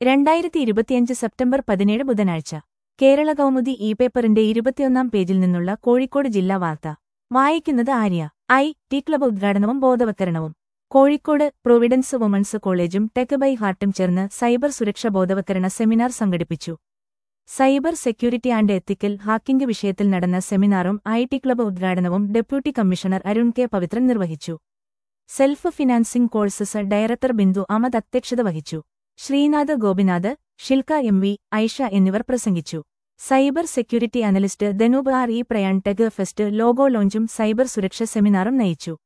രണ്ടായിരത്തി ഇരുപത്തിയഞ്ച് സെപ്റ്റംബർ പതിനേഴ് ബുധനാഴ്ച കേരള കൗമുദി ഇ പേപ്പറിന്റെ ഇരുപത്തിയൊന്നാം പേജിൽ നിന്നുള്ള കോഴിക്കോട് ജില്ലാ വാർത്ത വായിക്കുന്നത് ആര്യ ഐ ടി ക്ലബ് ഉദ്ഘാടനവും ബോധവത്കരണവും കോഴിക്കോട് പ്രൊവിഡൻസ് വുമൺസ് കോളേജും ടെക് ബൈ ഹാർട്ടും ചേർന്ന് സൈബർ സുരക്ഷ ബോധവത്കരണ സെമിനാർ സംഘടിപ്പിച്ചു cyber security and ethical hacking വിഷയത്തിൽ നടന്ന സെമിനാറും ഐ ടി ക്ലബ് ഉദ്ഘാടനവും deputy commissioner Arun K Pavithran നിർവഹിച്ചു self financing courses director Bindu Amad അധ്യക്ഷത വഹിച്ചു ശ്രീനാഥ് ഗോപിനാഥ് ഷിൽക്ക എം വി ഐഷ എന്നിവർ പ്രസംഗിച്ചു cyber security analyst Dhanoop R E Prayan tech fest logo ലോഞ്ചും സൈബർ സുരക്ഷ സെമിനാറും നയിച്ചു